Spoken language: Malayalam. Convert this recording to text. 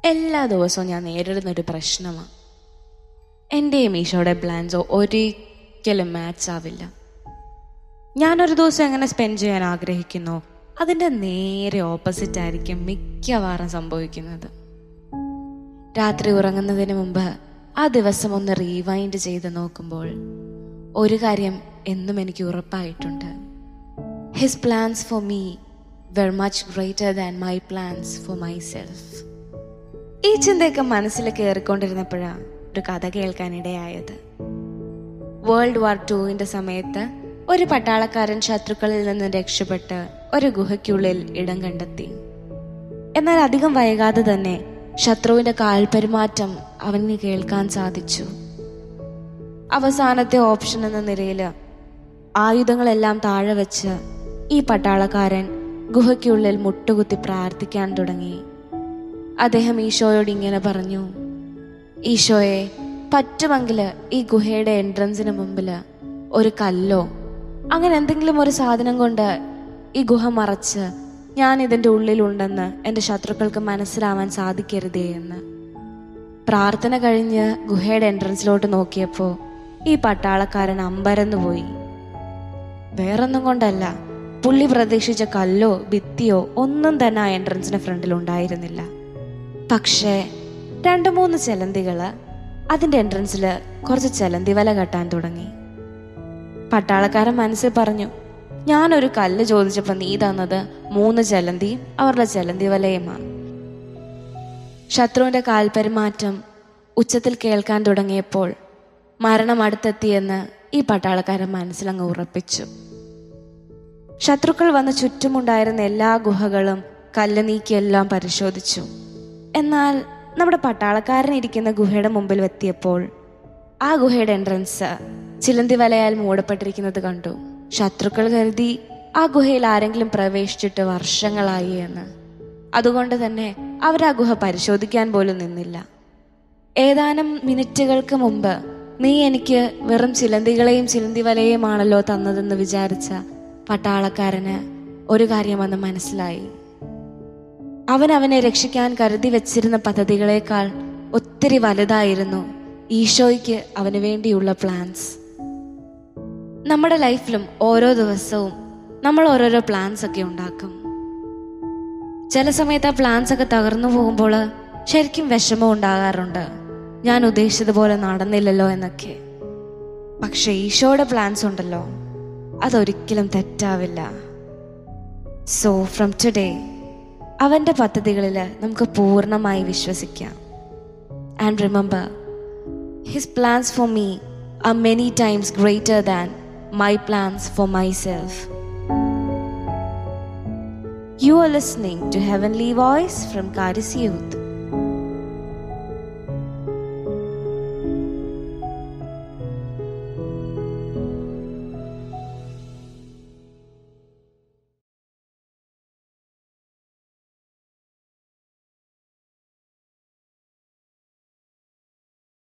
എല്ലാ ദിവസവും ഞാൻ നേരിടുന്ന ഒരു പ്രശ്നമാണ് എൻ്റെയും ഈശോയുടെ പ്ലാൻസോ ഒരിക്കലും മാച്ച് ആവില്ല ഞാനൊരു ദിവസം എങ്ങനെ സ്പെൻഡ് ചെയ്യാൻ ആഗ്രഹിക്കുന്നു അതിൻ്റെ നേരെ ഓപ്പോസിറ്റ് ആയിരിക്കും മിക്കവാറും സംഭവിക്കുന്നത് രാത്രി ഉറങ്ങുന്നതിന് മുമ്പ് ആ ദിവസം ഒന്ന് റീവൈൻഡ് ചെയ്ത് നോക്കുമ്പോൾ ഒരു കാര്യം എന്നും എനിക്ക് ഉറപ്പായിട്ടുണ്ട് his plans for me were much greater than my plans for myself ഈ ചിന്തയൊക്കെ മനസ്സിൽ കയറിക്കൊണ്ടിരുന്നപ്പോഴാണ് ഒരു കഥ കേൾക്കാനിടയായത് വേൾഡ് വാർ ടുവിന്റെ സമയത്ത് ഒരു പട്ടാളക്കാരൻ ശത്രുക്കളിൽ നിന്ന് രക്ഷപ്പെട്ട് ഒരു ഗുഹയ്ക്കുള്ളിൽ ഇടം കണ്ടെത്തി എന്നാൽ അധികം വൈകാതെ തന്നെ ശത്രുവിന്റെ കാൽപെരുമാറ്റം അവന് കേൾക്കാൻ സാധിച്ചു അവസാനത്തെ ഓപ്ഷൻ എന്ന നിലയിൽ ആയുധങ്ങളെല്ലാം താഴെ വെച്ച് ഈ പട്ടാളക്കാരൻ ഗുഹയ്ക്കുള്ളിൽ മുട്ടുകുത്തി പ്രാർത്ഥിക്കാൻ തുടങ്ങി അദ്ദേഹം ഈശോയോട് ഇങ്ങനെ പറഞ്ഞു ഈശോയെ പറ്റുമെങ്കിൽ ഈ ഗുഹയുടെ എൻട്രൻസിന് മുമ്പിൽ ഒരു കല്ലോ അങ്ങനെ എന്തെങ്കിലും ഒരു സാധനം കൊണ്ട് ഈ ഗുഹ മറച്ച് ഞാൻ ഇതിൻ്റെ ഉള്ളിലുണ്ടെന്ന് എൻ്റെ ശത്രുക്കൾക്ക് മനസ്സിലാവാൻ സാധിക്കരുതേ എന്ന് പ്രാർത്ഥന കഴിഞ്ഞ് ഗുഹയുടെ എൻട്രൻസിലോട്ട് നോക്കിയപ്പോൾ ഈ പട്ടാളക്കാരൻ അമ്പരന്നു പോയി വേറൊന്നും കൊണ്ടല്ല പുള്ളി പ്രതീക്ഷിച്ച കല്ലോ ഭിത്തിയോ ഒന്നും തന്നെ ആ എൻട്രൻസിന് ഫ്രണ്ടിൽ ഉണ്ടായിരുന്നില്ല പക്ഷേ രണ്ട് മൂന്ന് ചെലന്തികള് അതിന്റെ എൻട്രൻസിൽ കുറച്ച് ചെലന്തി വല കെട്ടാൻ തുടങ്ങി പട്ടാളക്കാരൻ മനസ്സിൽ പറഞ്ഞു ഞാനൊരു കല്ല് ചോദിച്ചപ്പോൾ നീ തന്നത് മൂന്ന് ചെലന്തിയും അവരുടെ ചെലന്തി വലയുമാണ് ശത്രുവിന്റെ കാൽപെരുമാറ്റം ഉച്ചത്തിൽ കേൾക്കാൻ തുടങ്ങിയപ്പോൾ മരണം അടുത്തെത്തിയെന്ന് ഈ പട്ടാളക്കാരൻ മനസ്സിലങ്ങ് ഉറപ്പിച്ചു ശത്രുക്കൾ വന്ന് ചുറ്റുമുണ്ടായിരുന്ന എല്ലാ ഗുഹകളും കല്ല് നീക്കിയെല്ലാം പരിശോധിച്ചു എന്നാൽ നമ്മുടെ പട്ടാളക്കാരൻ ഇരിക്കുന്ന ഗുഹയുടെ മുമ്പിൽ എത്തിയപ്പോൾ ആ ഗുഹയുടെ എൻട്രൻസ് ചിലന്തി വലയാൽ മൂടപ്പെട്ടിരിക്കുന്നത് കണ്ടു ശത്രുക്കൾ കരുതി ആ ഗുഹയിൽ ആരെങ്കിലും പ്രവേശിച്ചിട്ട് വർഷങ്ങളായി എന്ന് അതുകൊണ്ട് തന്നെ അവർ ആ ഗുഹ പരിശോധിക്കാൻ പോലും നിന്നില്ല ഏതാനും മിനിറ്റുകൾക്ക് മുമ്പ് നീ എനിക്ക് വെറും ചിലന്തികളെയും ചിലന്തി വലയുമാണല്ലോ തന്നതെന്ന് വിചാരിച്ച പട്ടാളക്കാരന് ഒരു കാര്യം അന്ന് മനസ്സിലായി അവൻ അവനെ രക്ഷിക്കാൻ കരുതി വെച്ചിരുന്ന പദ്ധതികളെക്കാൾ ഒത്തിരി വലുതായിരുന്നു ഈശോയ്ക്ക് അവന് വേണ്ടിയുള്ള പ്ലാൻസ് നമ്മുടെ ലൈഫിലും ഓരോ ദിവസവും നമ്മൾ ഓരോരോ പ്ലാൻസ് ഒക്കെ ഉണ്ടാക്കും ചില സമയത്ത് ആ പ്ലാൻസ് ഒക്കെ തകർന്നു പോകുമ്പോൾ ശരിക്കും വിഷമം ഉണ്ടാകാറുണ്ട് ഞാൻ ഉദ്ദേശിച്ചതുപോലെ നടന്നില്ലല്ലോ എന്നൊക്കെ പക്ഷെ ഈശോയുടെ പ്ലാൻസ് ഉണ്ടല്ലോ അതൊരിക്കലും തെറ്റാവില്ല സോ ഫ്രം ടുഡേ അവൻ്റെ പദ്ധതികളിൽ നമുക്ക് പൂർണ്ണമായി വിശ്വസിക്കാം and remember his plans for me are many times greater than my plans for myself You are listening to Heavenly Voice from Caris Youth.